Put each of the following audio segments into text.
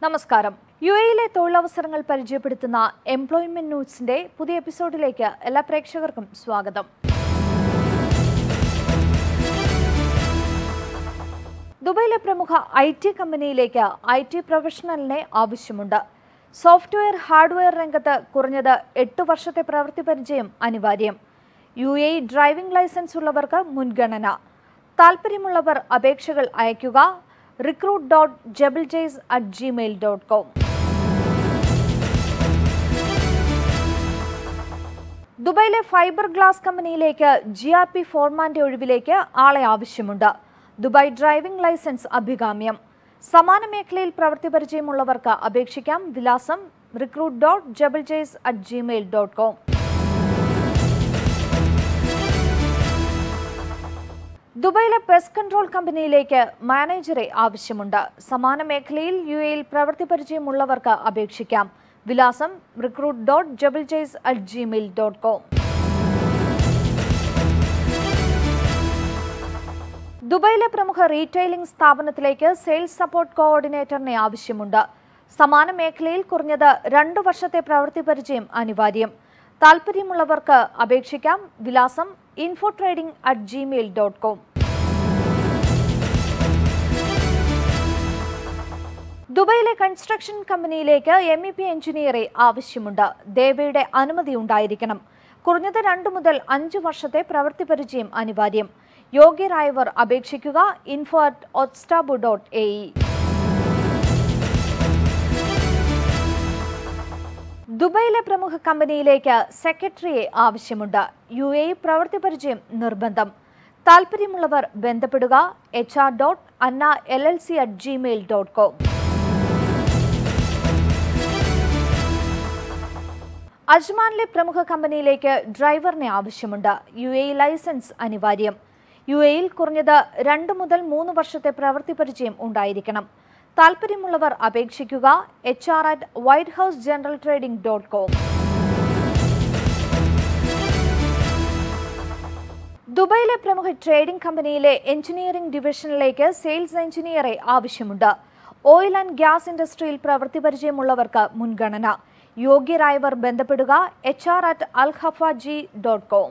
നമസ്കാരം യു എയിലെ തൊഴിലവസരങ്ങൾ പരിചയപ്പെടുത്തുന്ന എംപ്ലോയ്മെന്റ് ന്യൂസിന്റെ പുതിയ എപ്പിസോഡിലേക്ക് എല്ലാ പ്രേക്ഷകർക്കും സ്വാഗതം ദുബൈയിലെ പ്രമുഖ ഐ ടി കമ്പനിയിലേക്ക് ഐ ടി പ്രൊഫഷണലിനെ ആവശ്യമുണ്ട് സോഫ്റ്റ്വെയർ ഹാർഡ്വെയർ രംഗത്ത് കുറഞ്ഞത് എട്ട് വർഷത്തെ പ്രവൃത്തി പരിചയം അനിവാര്യം യു എ ഡ്രൈവിംഗ് ലൈസൻസ് ഉള്ളവർക്ക് മുൻഗണന താൽപ്പര്യമുള്ളവർ അപേക്ഷകൾ അയയ്ക്കുക recruit dot jabil jays at Gmail dot com ദുബൈയിലെ ഫൈബർ ഗ്ലാസ് കമ്പനിയിലേക്ക് ജി ആർ പി ഫോർമാന്റെ ഒഴിവിലേക്ക് ആളെ ആവശ്യമുണ്ട് ദുബായ് ഡ്രൈവിംഗ് ലൈസൻസ് അഭികാമ്യം സമാന മേഖലയിൽ പ്രവൃത്തി പരിചയമുള്ളവർക്ക് അപേക്ഷിക്കാം വിലാസം recruit dot jabil jays at Gmail dot com ദുബൈയിലെ പെസ്റ്റ് കൺട്രോൾ കമ്പനിയിലേക്ക് മാനേജറെ ആവശ്യമുണ്ട് സമാന മേഖലയിൽ യു എയിൽ പ്രവൃത്തി പരിചയമുള്ളവർക്ക് അപേക്ഷിക്കാം വിലാസം recruit dot jabil jays at Gmail dot com ദുബൈയിലെ പ്രമുഖ റീറ്റെയിലിംഗ് സ്ഥാപനത്തിലേക്ക് സെയിൽസ് സപ്പോർട്ട് കോർഡിനേറ്ററിനെ ആവശ്യമുണ്ട് സമാന മേഖലയിൽ കുറഞ്ഞത് രണ്ട് വർഷത്തെ പ്രവൃത്തി പരിചയം അനിവാര്യം താൽപ്പര്യമുള്ളവർക്ക് അപേക്ഷിക്കാം വിലാസം info trading at Gmail dot com ദുബൈയിലെ കൺസ്ട്രക്ഷൻ കമ്പനിയിലേക്ക് എം ഇ പി എഞ്ചിനീയറെ ആവശ്യമുണ്ട് ദേവയുടെ അനുമതി ഉണ്ടായിരിക്കണം കുറഞ്ഞത് രണ്ട് മുതൽ അഞ്ച് വർഷത്തെ പ്രവൃത്തി പരിചയം അനിവാര്യം യോഗ്യരായവർ അപേക്ഷിക്കുക ഇൻഫോ അറ്റ് ഒത്സ്റ്റാബു ഡോട്ട് എ ഇ ദുബൈയിലെ പ്രമുഖ കമ്പനിയിലേക്ക് സെക്രട്ടറിയെ ആവശ്യമുണ്ട് യു എ പ്രവൃത്തി പരിചയം നിർബന്ധം താൽപ്പര്യമുള്ളവർ ബന്ധപ്പെടുക H R dot Anna L L C at Gmail dot com അജ്മാനിലെ പ്രമുഖ കമ്പനിയിലേക്ക് ഡ്രൈവറിനെ ആവശ്യമുണ്ട് യു എ ലൈസൻസ് അനിവാര്യം യു എയിൽ കുറഞ്ഞത് രണ്ട് മുതൽ മൂന്ന് വർഷത്തെ പ്രവൃത്തി പരിചയം ഉണ്ടായിരിക്കണം താൽപ്പര്യമുള്ളവർ അപേക്ഷിക്കുക H R at white house general trading dot com ദുബൈയിലെ പ്രമുഖ ട്രേഡിംഗ് കമ്പനിയിലെ എഞ്ചിനീയറിംഗ് ഡിവിഷനിലേക്ക് സെയിൽസ് എഞ്ചിനീയറെ ആവശ്യമുണ്ട് ഓയിൽ ആൻഡ് ഗ്യാസ് ഇൻഡസ്ട്രിയിൽ പ്രവൃത്തി പരിചയമുള്ളവർക്ക് മുൻഗണന യോഗ്യരായവർ ബന്ധപ്പെടുക H R at Alhafa G dot com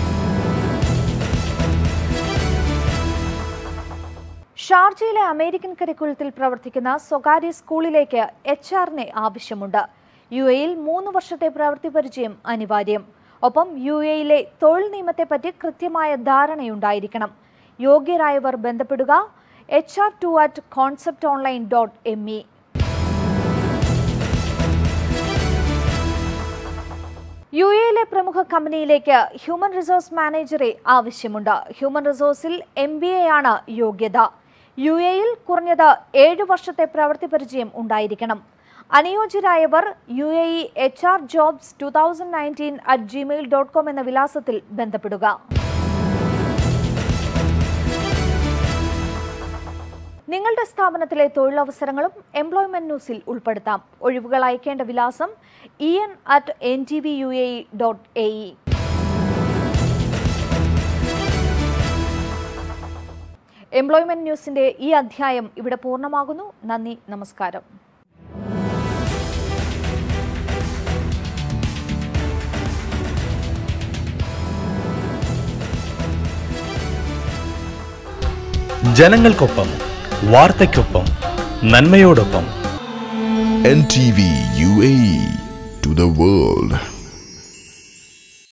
ഷാർജയിലെ അമേരിക്കൻ കരിക്കുലത്തിൽ പ്രവർത്തിക്കുന്ന സ്വകാര്യ സ്കൂളിലേക്ക് എച്ച് ആറിനെ ആവശ്യമുണ്ട് യു എയിൽ മൂന്ന് വർഷത്തെ പ്രവൃത്തി പരിചയം അനിവാര്യം ഒപ്പം യു എയിലെ തൊഴിൽ നിയമത്തെപ്പറ്റി കൃത്യമായ ധാരണയുണ്ടായിരിക്കണം യോഗ്യരായവർ ബന്ധപ്പെടുക H R to at concept online dot M E U എയിലെ പ്രമുഖ കമ്പനിയിലേക്ക് ഹ്യൂമൻ റിസോഴ്സ് മാനേജറെ ആവശ്യമുണ്ട് ഹ്യൂമൻ റിസോഴ്സിൽ എം ബി എ ആണ് യോഗ്യത യു എയിൽ കുറഞ്ഞത് ഏഴ് വർഷത്തെ പ്രവൃത്തി പരിചയം ഉണ്ടായിരിക്കണം അനുയോജ്യരായവർ U A E H R jobs two thousand nineteen at Gmail dot com എന്ന വിലാസത്തിൽ ബന്ധപ്പെടുക നിങ്ങളുടെ സ്ഥാപനത്തിലെ തൊഴിലവസരങ്ങളും എംപ്ലോയ്മെന്റ് ന്യൂസിൽ ഉൾപ്പെടുത്താം ഒഴിവുകൾ അയക്കേണ്ട വിലാസം E N at N T V U A dot A E employment ന്യൂസിന്റെ ഈ അധ്യായം ഇവിടെ പൂർണ്ണമാകുന്നു നന്ദി നമസ്കാരം ജനങ്ങൾക്കൊപ്പം വാർത്തയ്ക്കൊപ്പം നന്മയോടൊപ്പം NTV UAE to the world.